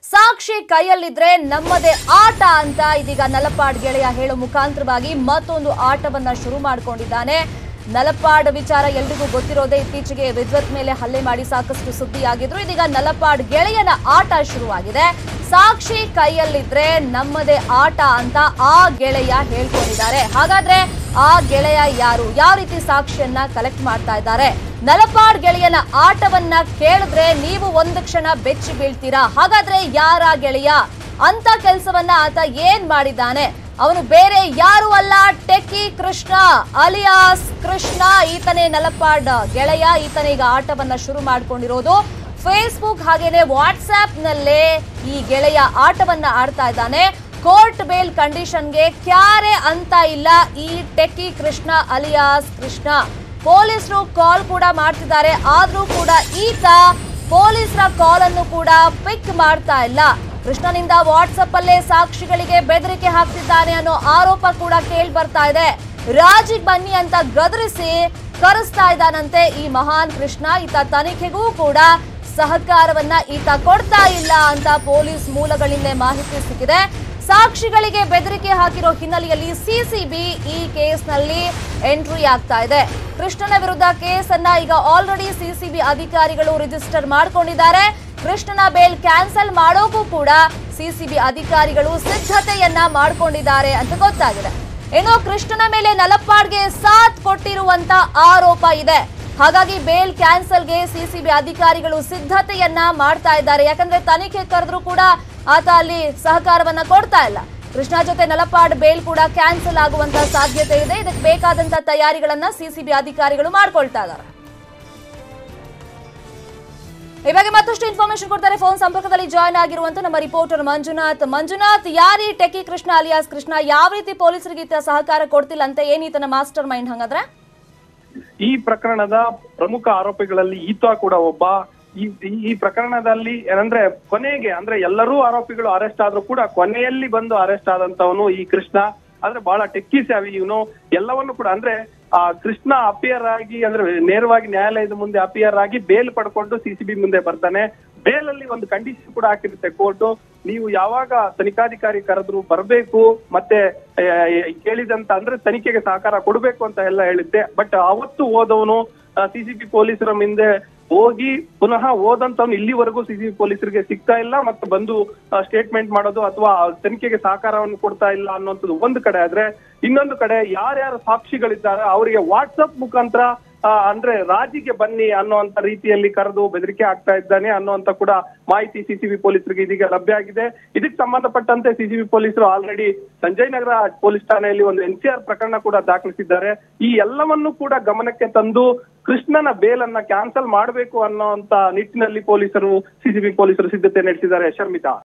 ಸಾಕ್ಷಿ ಕೈಯಲ್ಲಿದ್ರೆ ನಮ್ಮದೇ ಆಟ ಅಂತ ಇದೀಗ ನಲಪಾಡ್ ಗೆಳೆಯ ಹೇಳೋ ಮುಖಾಂತರವಾಗಿ ಮತ್ತೊಂದು ಆಟವನ್ನ ಶುರು ಮಾಡಿಕೊಂಡಿದ್ದಾನೆ ನಲಪಾಡ್ ವಿಚಾರ ಎಲ್ರಿಗೂ ಗೊತ್ತಿರೋದೇ ಇತ್ತೀಚೆಗೆ ವಿದ್ವತ್ ಮೇಲೆ ಹಲ್ಲೆ ಮಾಡಿ ಸಾಕಷ್ಟು ಸುದ್ದಿಯಾಗಿದ್ರು ಇದೀಗ ನಲಪಾಡ್ ಗೆಳೆಯನ ಆಟ ಶುರುವಾಗಿದೆ ಸಾಕ್ಷಿ ಕೈಯಲ್ಲಿದ್ರೆ ನಮ್ಮದೇ ಆಟ ಅಂತ ಆ ಗೆಳೆಯ ಹೇಳ್ಕೊಂಡಿದ್ದಾರೆ ಹಾಗಾದ್ರೆ ಆ ಗೆಳೆಯ ಯಾರು ಯಾವ ರೀತಿ ಸಾಕ್ಷಿಯನ್ನ ಕಲೆಕ್ಟ್ ಮಾಡ್ತಾ ಇದ್ದಾರೆ ನಲಪಾಡ್ ಗೆಳೆಯನ ಆಟವನ್ನ ಕೇಳಿದ್ರೆ ನೀವು ಒಂದು ಕ್ಷಣ ಬೆಚ್ಚಿ ಬೀಳ್ತೀರಾ ಹಾಗಾದ್ರೆ ಯಾರ ಗೆಳೆಯ ಅಂತ ಕೆಲಸವನ್ನ ಆತ ಏನ್ ಮಾಡಿದ್ದಾನೆ ಅವನು ಬೇರೆ ಯಾರು ಅಲ್ಲ ಟೆಕ್ಕಿ ಕೃಷ್ಣ ಅಲಿಯಾಸ್ ಕೃಷ್ಣ ಈತನೇ ನಲಪಾಡ್ ಗೆಳೆಯ ಈತನೇ ಈಗ ಆಟವನ್ನ ಶುರು ಮಾಡ್ಕೊಂಡಿರೋದು ಫೇಸ್ಬುಕ್ ಹಾಗೇನೆ ವಾಟ್ಸ್ಆಪ್ ನಲ್ಲೇ ಈ ಗೆಳೆಯ ಆಟವನ್ನ ಆಡ್ತಾ ಇದ್ದಾನೆ ಕೋರ್ಟ್ ಬೇಲ್ ಕಂಡೀಷನ್ಗೆ ಕ್ಯಾರೆ ಅಂತ ಇಲ್ಲ ಈ ಟೆಕ್ಕಿ ಕೃಷ್ಣ ಅಲಿಯಾಸ್ ಕೃಷ್ಣ ಪೊಲೀಸರು ಕಾಲ್ ಕೂಡ ಮಾಡ್ತಿದ್ದಾರೆ ಆದ್ರೂ ಕೂಡ ಈತ ಪೊಲೀಸರ ಕಾಲ್ ಅನ್ನು ಕೂಡ ಪಿಕ್ ಮಾಡ್ತಾ ಇಲ್ಲ ಕೃಷ್ಣನಿಂದ ವಾಟ್ಸಪ್ ಅಲ್ಲೇ ಸಾಕ್ಷಿಗಳಿಗೆ ಬೆದರಿಕೆ ಹಾಕ್ತಿದ್ದಾನೆ ಅನ್ನೋ ಆರೋಪ ಕೂಡ ಕೇಳಿ ಬರ್ತಾ ಇದೆ ರಾಜಿಗ್ ಬನ್ನಿ ಅಂತ ಗದರಿಸಿ ಕರೆಸ್ತಾ ಇದ್ದಾನಂತೆ ಈ ಮಹಾನ್ ಕೃಷ್ಣ ಈತ ತನಿಖೆಗೂ ಕೂಡ ಸಹಕಾರವನ್ನ ಈತ ಕೊಡ್ತಾ ಇಲ್ಲ ಅಂತ ಪೊಲೀಸ್ ಮೂಲಗಳಿಂದ ಮಾಹಿತಿ ಸಿಕ್ಕಿದೆ ಸಾಕ್ಷಿಗಳಿಗೆ ಬೆದರಿಕೆ ಹಾಕಿರೋ ಹಿನ್ನೆಲೆಯಲ್ಲಿ ಸಿಸಿಬಿ ಈ ಕೇಸ್ನಲ್ಲಿ ಎಂಟ್ರಿ ಆಗ್ತಾ ಇದೆ ಕೃಷ್ಣನ ವಿರುದ್ಧ ಕೇಸನ್ನ ಈಗ ಆಲ್ರೆಡಿ ಸಿಸಿಬಿ ಅಧಿಕಾರಿಗಳು ರಿಜಿಸ್ಟರ್ ಮಾಡ್ಕೊಂಡಿದ್ದಾರೆ ಕೃಷ್ಣನ ಬೇಲ್ ಕ್ಯಾನ್ಸಲ್ ಮಾಡೋಕ್ಕೂ ಕೂಡ ಸಿಸಿಬಿ ಅಧಿಕಾರಿಗಳು ಸಿದ್ಧತೆಯನ್ನ ಮಾಡ್ಕೊಂಡಿದ್ದಾರೆ ಅಂತ ಗೊತ್ತಾಗಿದೆ ಇನ್ನು ಕೃಷ್ಣನ ಮೇಲೆ ನಲಪ್ಪಾಡ್ಗೆ ಸಾಥ್ ಕೊಟ್ಟಿರುವಂತ ಆರೋಪ ಇದೆ ಹಾಗಾಗಿ ಬೇಲ್ ಕ್ಯಾನ್ಸಲ್ಗೆ ಸಿಸಿಬಿ ಅಧಿಕಾರಿಗಳು ಸಿದ್ಧತೆಯನ್ನ ಮಾಡ್ತಾ ಇದ್ದಾರೆ ಯಾಕಂದ್ರೆ ತನಿಖೆ ಕರೆದ್ರೂ ಕೂಡ ಆತ ಅಲ್ಲಿ ಸಹಕಾರವನ್ನ ಕೊಡ್ತಾ ಇಲ್ಲ ಕೃಷ್ಣ ಜೊತೆ ನಲಪಾಡ್ ಬೇಲ್ ಕೂಡ ಕ್ಯಾನ್ಸಲ್ ಆಗುವಂತ ಸಾಧ್ಯತೆ ಇದೆ ಇದಕ್ಕೆ ಬೇಕಾದಂತ ತಯಾರಿಗಳನ್ನ ಸಿಸಿಬಿ ಅಧಿಕಾರಿಗಳು ಮಾಡ್ಕೊಳ್ತಾ ಇದ್ದಾರೆ ಈ ಬಗ್ಗೆ ಮತ್ತಷ್ಟು ಇನ್ಫಾರ್ಮೇಶನ್ ಕೊಡ್ತಾರೆ ಫೋನ್ ಸಂಪರ್ಕದಲ್ಲಿ ಜಾಯ್ನ್ ಆಗಿರುವಂತ ನಮ್ಮ ರಿಪೋರ್ಟರ್ ಮಂಜುನಾಥ್ ಮಂಜುನಾಥ್ ಯಾರಿ ಟೆಕಿ ಕೃಷ್ಣ ಅಲಿಯಾಸ್ ಕೃಷ್ಣ ಯಾವ ರೀತಿ ಪೊಲೀಸರಿಗೆ ಈತ ಸಹಕಾರ ಕೊಡ್ತಿಲ್ಲ ಅಂತ ಏನ್ ಈತನ ಮಾಸ್ಟರ್ ಮೈಂಡ್ ಹಂಗಾದ್ರೆ ಈ ಪ್ರಕರಣದ ಪ್ರಮುಖ ಆರೋಪಿಗಳಲ್ಲಿ ಈತ ಕೂಡ ಒಬ್ಬ ಈ ಈ- ಈ ಪ್ರಕರಣದಲ್ಲಿ ಏನಂದ್ರೆ ಕೊನೆಗೆ ಅಂದ್ರೆ ಎಲ್ಲರೂ ಆರೋಪಿಗಳು ಅರೆಸ್ಟ್ ಆದ್ರೂ ಕೂಡ ಕೊನೆಯಲ್ಲಿ ಬಂದು ಅರೆಸ್ಟ್ ಆದಂತವನು ಈ ಕೃಷ್ಣ ಅಂದ್ರೆ ಬಹಳ ಟೆಕ್ಕಿ ಸ್ಯಾವಿ ಇವನು ಎಲ್ಲವನ್ನು ಕೂಡ ಅಂದ್ರೆ ಆ ಕೃಷ್ಣ ಅಪಿಯರ್ ಆಗಿ ಅಂದ್ರೆ ನೇರವಾಗಿ ನ್ಯಾಯಾಲಯದ ಮುಂದೆ ಅಪಿಯರ್ ಆಗಿ ಬೇಲ್ ಪಡ್ಕೊಂಡು ಸಿಸಿಬಿ ಮುಂದೆ ಬರ್ತಾನೆ ಬೇಲಲ್ಲಿ ಒಂದು ಕಂಡೀಷನ್ ಕೂಡ ಹಾಕಿರುತ್ತೆ ಕೋರ್ಟ್ ನೀವು ಯಾವಾಗ ತನಿಖಾಧಿಕಾರಿ ಕರೆದ್ರು ಬರಬೇಕು ಮತ್ತೆ ಆ, ಕೇಳಿದಂತ ಅಂದ್ರೆ ತನಿಖೆಗೆ ಸಹಕಾರ ಕೊಡಬೇಕು ಅಂತ ಎಲ್ಲ ಹೇಳಿದ್ದೆ ಬಟ್ ಅವತ್ತು ಹೋದವನು ಸಿಸಿಬಿ ಪೊಲೀಸರ ಮುಂದೆ ಹೋಗಿ ಪುನಃ ಹೋದಂತವ್ನು ಇಲ್ಲಿವರೆಗೂ ಸಿಸಿಬಿ ಪೊಲೀಸರಿಗೆ ಸಿಗ್ತಾ ಇಲ್ಲ ಮತ್ತೆ ಬಂದು ಸ್ಟೇಟ್ಮೆಂಟ್ ಮಾಡೋದು ಅಥವಾ ತನಿಖೆಗೆ ಸಹಕಾರವನ್ನು ಕೊಡ್ತಾ ಇಲ್ಲ ಅನ್ನುವಂಥದ್ದು ಒಂದು ಕಡೆ ಆದ್ರೆ ಇನ್ನೊಂದು ಕಡೆ ಯಾರ್ಯಾರು ಸಾಕ್ಷಿಗಳಿದ್ದಾರೆ ಅವರಿಗೆ ವಾಟ್ಸಪ್ ಮುಖಾಂತರ ಆ, ಅಂದ್ರೆ ರಾಜಿಗೆ ಬನ್ನಿ ಅನ್ನುವಂತ ರೀತಿಯಲ್ಲಿ ಕರೆದು ಬೆದರಿಕೆ ಆಗ್ತಾ ಇದ್ದಾನೆ ಅನ್ನುವಂತ ಕೂಡ ಮಾಹಿತಿ ಸಿಸಿಬಿ ಪೊಲೀಸರಿಗೆ ಇದೀಗ ಲಭ್ಯ ಆಗಿದೆ ಇದಕ್ಕೆ ಸಂಬಂಧಪಟ್ಟಂತೆ ಸಿಸಿಬಿ ಪೊಲೀಸರು ಆಲ್ರೆಡಿ ಸಂಜಯ್ ನಗರ ಪೊಲೀಸ್ ಠಾಣೆಯಲ್ಲಿ ಒಂದು ಎನ್ ಸಿ ಆರ್ ಪ್ರಕರಣ ಕೂಡ ದಾಖಲಿಸಿದ್ದಾರೆ ಈ ಎಲ್ಲವನ್ನು ಕೂಡ ಗಮನಕ್ಕೆ ತಂದು ಕೃಷ್ಣನ ಬೇಲನ್ನ ಕ್ಯಾನ್ಸಲ್ ಮಾಡಬೇಕು ಅನ್ನೋಂತ ನಿಟ್ಟಿನಲ್ಲಿ ಪೊಲೀಸರು ಸಿಸಿಬಿ ಪೊಲೀಸರು ಸಿದ್ಧತೆ ನಡೆಸಿದ್ದಾರೆ ಶರ್ಮಿತಾ